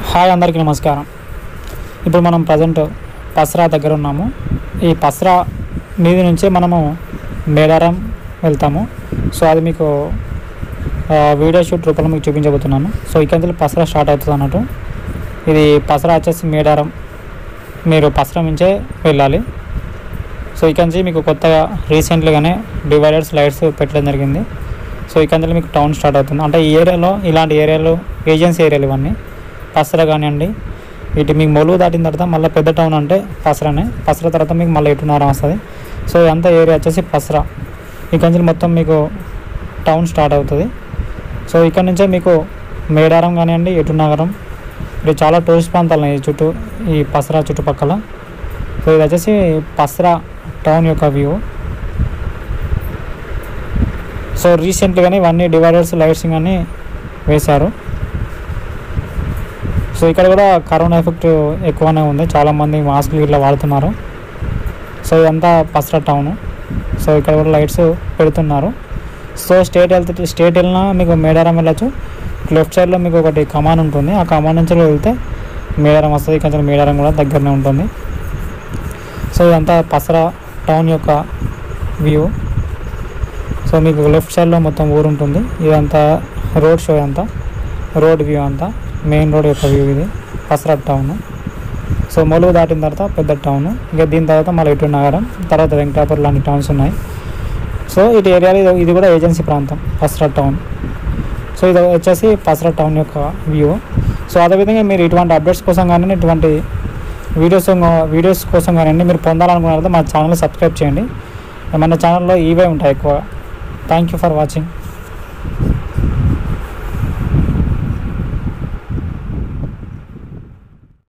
hi అందరికీ నమస్కారం ఇప్పుడు మనం ప్రజెంట్ పసరా దగ్గర ఉన్నాము ఈ పసరా మీది నుంచే మనము మేడారం వెళ్తాము సో అది మీకు ఆ, వీడియో షూట్ రూపంలో మీకు చూపించబోతున్నాను సో ఇక్కడి నుంచి పసరా స్టార్ట్ అవుతుంది అన్నట్టు ఇది పసరా వచ్చేసి మేడారం మీరు పసరా నుంచే వెళ్ళాలి సో ఇక్కడి నుంచి మీకు కొత్తగా రీసెంట్గానే డివైడర్స్ లైట్స్ పెట్టడం జరిగింది సో ఇక్కడి నుంచి మీకు టౌన్ స్టార్ట్ అవుతుంది అంటే ఈ ఏరియాలో ఇలాంటి ఏరియాలు ఏజెన్సీ ఏరియాలు ఇవన్నీ పసరా కానివ్వండి ఇటు మీకు మొలుగు దాటిన తర్వాత మళ్ళీ పెద్ద టౌన్ అంటే పసరానే పసరా తర్వాత మీకు మళ్ళీ ఎటునారం వస్తుంది సో ఇదంతా ఏరియా వచ్చేసి పసరా ఇక్కడి నుంచి మొత్తం మీకు టౌన్ స్టార్ట్ అవుతుంది సో ఇక్కడ నుంచే మీకు మేడారం కానివ్వండి ఎటు నగరం ఇది చాలా టూరిస్ట్ ప్రాంతాలు ఉన్నాయి ఈ చుట్టూ ఈ పసరా చుట్టుపక్కల సో ఇది వచ్చేసి పసరా టౌన్ యొక్క వ్యూ సో రీసెంట్గానే ఇవన్నీ డివైడర్స్ లైట్సింగ్ అని వేశారు సో ఇక్కడ కూడా కరోనా ఎఫెక్ట్ ఎక్కువనే ఉంది చాలామంది మాస్కులు ఇట్లా వాడుతున్నారు సో ఇదంతా పసరా టౌన్ సో ఇక్కడ కూడా లైట్స్ పెడుతున్నారు సో స్టేట్ వెళ్తే స్టేట్ వెళ్ళినా మీకు మేడారం వెళ్ళచ్చు లెఫ్ట్ సైడ్లో మీకు ఒకటి కమాన్ ఉంటుంది ఆ కమాన్ నుంచి వెళ్తే మేడారం వస్తుంది కొంచెం మేడారం కూడా దగ్గరనే ఉంటుంది సో ఇదంతా పసరా టౌన్ యొక్క వ్యూ సో మీకు లెఫ్ట్ సైడ్లో మొత్తం ఊరు ఉంటుంది ఇదంతా రోడ్ షో అంతా రోడ్ వ్యూ అంతా మెయిన్ రోడ్ యొక్క వ్యూ ఇది పసరా టౌన్ సో మొలుగు దాటిన తర్వాత పెద్ద టౌన్ ఇంకా దీని తర్వాత మళ్ళీ ఇటు నగరం తర్వాత వెంకటాపురం లాంటి టౌన్స్ ఉన్నాయి సో ఇటు ఏరియాలో ఇది ఇది కూడా ఏజెన్సీ ప్రాంతం పసరా టౌన్ సో ఇది వచ్చేసి పసరా టౌన్ యొక్క వ్యూ సో అదేవిధంగా మీరు ఇటువంటి అప్డేట్స్ కోసం కానీ ఇటువంటి వీడియోస్ వీడియోస్ కోసం కానీ మీరు పొందాలనుకున్నారైతే మా ఛానల్ సబ్స్క్రైబ్ చేయండి మన ఛానల్లో ఇవే ఉంటాయి ఎక్కువ థ్యాంక్ యూ ఫర్ వాచింగ్